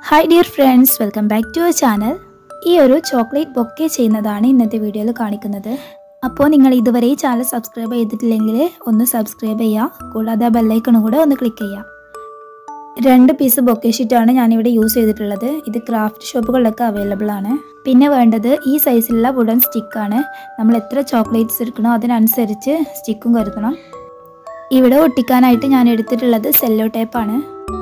hi dear friends welcome back to our channel ഈ ഒരു chocolate bouquet ചെയ്യുന്നതാണ് ഇന്നത്തെ വീഡിയോയിൽ കാണിക്കുന്നത് അപ്പോൾ നിങ്ങൾ ഇതുവരെ ഈ ചാനൽ സബ്സ്ക്രൈബ് ചെയ്തിട്ടില്ലെങ്കിൽ ഒന്ന് സബ്സ്ക്രൈബ് ചെയ്യുക കൂടാതെ ആ ബെല്ലൈക്കണും കൂടെ ഒന്ന് ക്ലിക്ക് ചെയ്യുക രണ്ട് പീസ് ബൊക്കെ ഷീറ്റാണ് ഞാനിവിടെ യൂസ് ചെയ്തിട്ടുള്ളത് ഇത് ക്രാഫ്റ്റ് ഷോപ്പുകളിലൊക്കെ അവൈലബിൾ ആണ് പിന്നെ വേണ്ടത് ഈ സൈസിലുള്ള വുഡൻ സ്റ്റിക്കാണ് നമ്മൾ എത്ര ചോക്ലേറ്റ്സ് എടുക്കണോ അതിനനുസരിച്ച് സ്റ്റിക്കും കരുതണം ഇവിടെ ഒട്ടിക്കാനായിട്ട് ഞാൻ എടുത്തിട്ടുള്ളത് സെല്ലോ ടേപ്പാണ്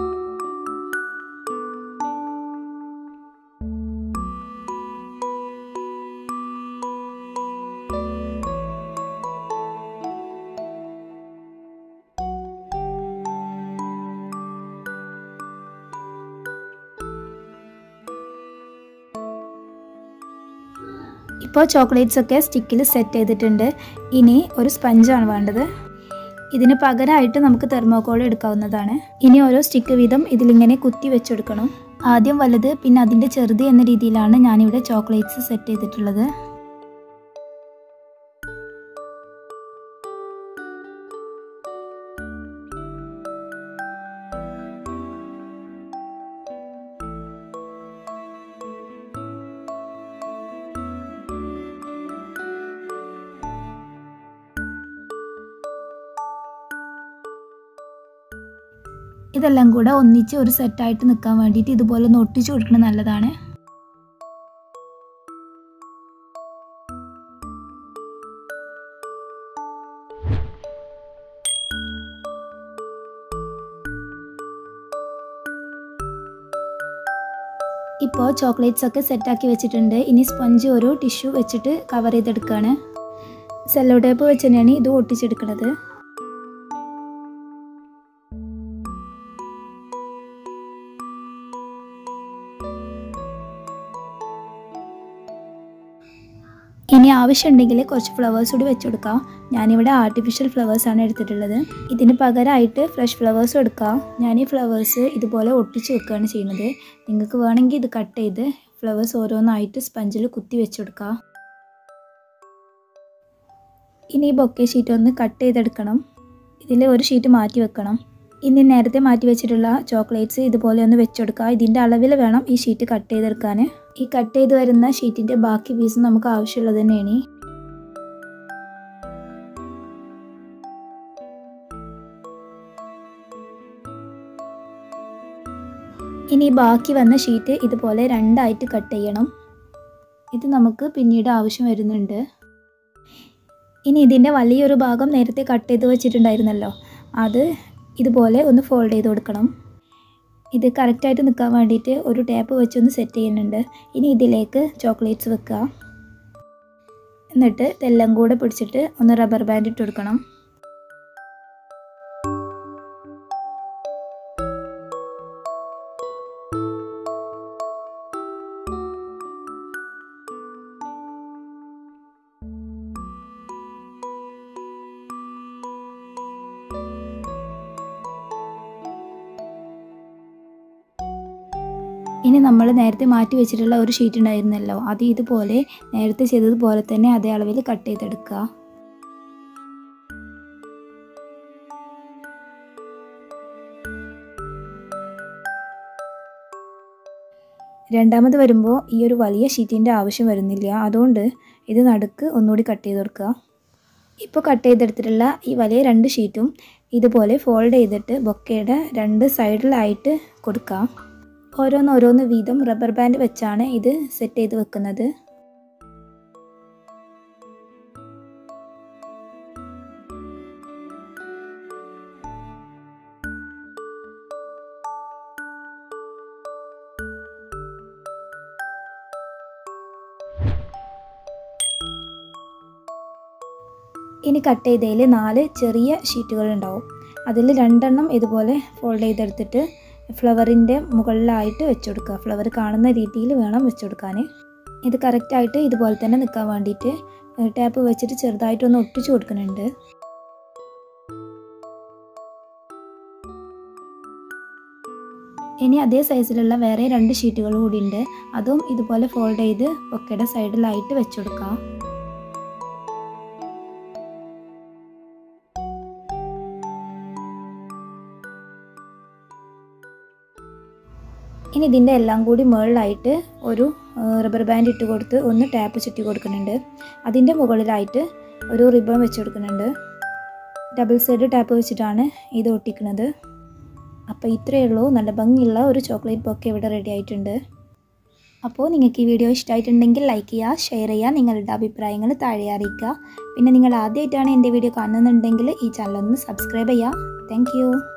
ഇപ്പോൾ ചോക്ലേറ്റ്സ് ഒക്കെ സ്റ്റിക്കിൽ സെറ്റ് ചെയ്തിട്ടുണ്ട് ഇനി ഒരു സ്പഞ്ചാണ് വേണ്ടത് ഇതിന് പകരമായിട്ട് നമുക്ക് തെർമോക്കോൾ എടുക്കാവുന്നതാണ് ഇനി ഓരോ സ്റ്റിക്ക് വീതം ഇതിലിങ്ങനെ കുത്തി വെച്ചെടുക്കണം ആദ്യം വലുത് പിന്നെ അതിൻ്റെ ചെറുത് എന്ന രീതിയിലാണ് ഞാനിവിടെ ചോക്ലേറ്റ്സ് സെറ്റ് ചെയ്തിട്ടുള്ളത് ഇതെല്ലാം കൂടെ ഒന്നിച്ച് ഒരു സെറ്റായിട്ട് നിൽക്കാൻ വേണ്ടിയിട്ട് ഇതുപോലെ ഒന്ന് ഒട്ടിച്ചു കൊടുക്കുന്നത് നല്ലതാണ് ഇപ്പോൾ ചോക്ലേറ്റ്സ് ഒക്കെ സെറ്റാക്കി വെച്ചിട്ടുണ്ട് ഇനി സ്പഞ്ച് ഒരു ടിഷ്യൂ വെച്ചിട്ട് കവർ ചെയ്തെടുക്കുകയാണ് സെല്ലോ ടേപ്പ് വെച്ച് തന്നെയാണ് ഇത് ഒട്ടിച്ചെടുക്കുന്നത് ഇനി ആവശ്യമുണ്ടെങ്കിൽ കുറച്ച് ഫ്ലവേഴ്സ് കൂടി വെച്ചെടുക്കാം ഞാനിവിടെ ആർട്ടിഫിഷ്യൽ ഫ്ലവേഴ്സാണ് എടുത്തിട്ടുള്ളത് ഇതിന് പകരമായിട്ട് ഫ്രഷ് ഫ്ലവേഴ്സ് എടുക്കാം ഞാൻ ഈ ഫ്ലവേഴ്സ് ഇതുപോലെ ഒട്ടിച്ച് വെക്കുകയാണ് ചെയ്യുന്നത് നിങ്ങൾക്ക് വേണമെങ്കിൽ ഇത് കട്ട് ചെയ്ത് ഫ്ലവേഴ്സ് ഓരോന്നായിട്ട് സ്പഞ്ചിൽ കുത്തി വെച്ചെടുക്കാം ഇനി ഈ ബൊക്കെ ഷീറ്റ് ഒന്ന് കട്ട് ചെയ്തെടുക്കണം ഇതിൽ ഒരു ഷീറ്റ് മാറ്റി വെക്കണം ഇനി നേരത്തെ മാറ്റി വെച്ചിട്ടുള്ള ചോക്ലേറ്റ്സ് ഇതുപോലെ ഒന്ന് വെച്ചെടുക്കുക ഇതിൻ്റെ അളവിൽ വേണം ഈ ഷീറ്റ് കട്ട് ചെയ്തെടുക്കാൻ ഈ കട്ട് ചെയ്ത് വരുന്ന ഷീറ്റിൻ്റെ ബാക്കി പീസ് നമുക്ക് ആവശ്യമുള്ളത് തന്നെയാണ് ഇനി ബാക്കി വന്ന ഷീറ്റ് ഇതുപോലെ രണ്ടായിട്ട് കട്ട് ചെയ്യണം ഇത് നമുക്ക് പിന്നീട് ആവശ്യം വരുന്നുണ്ട് ഇനി ഇതിൻ്റെ വലിയൊരു ഭാഗം നേരത്തെ കട്ട് ചെയ്ത് വെച്ചിട്ടുണ്ടായിരുന്നല്ലോ അത് ഇതുപോലെ ഒന്ന് ഫോൾഡ് ചെയ്ത് കൊടുക്കണം ഇത് കറക്റ്റായിട്ട് നിൽക്കാൻ വേണ്ടിയിട്ട് ഒരു ടാപ്പ് വെച്ചൊന്ന് സെറ്റ് ചെയ്യുന്നുണ്ട് ഇനി ഇതിലേക്ക് ചോക്ലേറ്റ്സ് വെക്കുക എന്നിട്ട് ഇതെല്ലാം കൂടെ പിടിച്ചിട്ട് ഒന്ന് റബ്ബർ ബാൻഡ് ഇട്ട് കൊടുക്കണം ഇനി നമ്മൾ നേരത്തെ മാറ്റി വെച്ചിട്ടുള്ള ഒരു ഷീറ്റ് ഉണ്ടായിരുന്നല്ലോ അത് ഇതുപോലെ നേരത്തെ ചെയ്തതുപോലെ തന്നെ അതേ അളവിൽ കട്ട് ചെയ്തെടുക്കുക രണ്ടാമത് വരുമ്പോൾ ഈ ഒരു വലിയ ഷീറ്റിൻ്റെ ആവശ്യം വരുന്നില്ല അതുകൊണ്ട് ഇത് നടുക്ക് ഒന്നുകൂടി കട്ട് ചെയ്ത് കൊടുക്കുക ഇപ്പോൾ കട്ട് ചെയ്തെടുത്തിട്ടുള്ള ഈ വലിയ രണ്ട് ഷീറ്റും ഇതുപോലെ ഫോൾഡ് ചെയ്തിട്ട് ബൊക്കയുടെ രണ്ട് സൈഡിലായിട്ട് കൊടുക്കാം ഓരോന്ന് ഓരോന്ന് വീതം റബ്ബർ ബാൻഡ് വെച്ചാണ് ഇത് സെറ്റ് ചെയ്ത് വെക്കുന്നത് ഇനി കട്ട് ചെയ്തതിൽ നാല് ചെറിയ ഷീറ്റുകൾ ഉണ്ടാവും അതിൽ രണ്ടെണ്ണം ഇതുപോലെ ഫോൾഡ് ചെയ്തെടുത്തിട്ട് ഫ്ലവറിൻ്റെ മുകളിലായിട്ട് വെച്ച് കൊടുക്കുക ഫ്ലവർ കാണുന്ന രീതിയിൽ വേണം വെച്ച് കൊടുക്കാൻ ഇത് കറക്റ്റായിട്ട് ഇതുപോലെ തന്നെ നിൽക്കാൻ വേണ്ടിയിട്ട് ടാപ്പ് വെച്ചിട്ട് ചെറുതായിട്ടൊന്ന് ഒട്ടിച്ചു കൊടുക്കുന്നുണ്ട് ഇനി അതേ സൈസിലുള്ള വേറെ രണ്ട് ഷീറ്റുകൾ കൂടി ഉണ്ട് അതും ഇതുപോലെ ഫോൾഡ് ചെയ്ത് ഒക്കെയുടെ സൈഡിലായിട്ട് വെച്ച് കൊടുക്കാം ഇനി ഇതിൻ്റെ എല്ലാം കൂടി മുകളിലായിട്ട് ഒരു റബ്ബർ ബാൻഡ് ഇട്ട് കൊടുത്ത് ഒന്ന് ടാപ്പ് ചുറ്റി കൊടുക്കുന്നുണ്ട് അതിൻ്റെ മുകളിലായിട്ട് ഒരു റിബൺ വെച്ച് കൊടുക്കുന്നുണ്ട് ഡബിൾ സൈഡ് ടാപ്പ് വെച്ചിട്ടാണ് ഇത് ഒട്ടിക്കുന്നത് അപ്പോൾ ഇത്രയേ ഉള്ളൂ നല്ല ഭംഗിയുള്ള ഒരു ചോക്ലേറ്റ് ബൊക്കെ ഇവിടെ റെഡി ആയിട്ടുണ്ട് അപ്പോൾ നിങ്ങൾക്ക് ഈ വീഡിയോ ഇഷ്ടമായിട്ടുണ്ടെങ്കിൽ ലൈക്ക് ചെയ്യുക ഷെയർ ചെയ്യുക നിങ്ങളുടെ അഭിപ്രായങ്ങൾ താഴെ അറിയിക്കുക പിന്നെ നിങ്ങൾ ആദ്യമായിട്ടാണ് എൻ്റെ വീഡിയോ കാണുന്നുണ്ടെങ്കിൽ ഈ ചാനൽ ഒന്ന് സബ്സ്ക്രൈബ് ചെയ്യുക താങ്ക്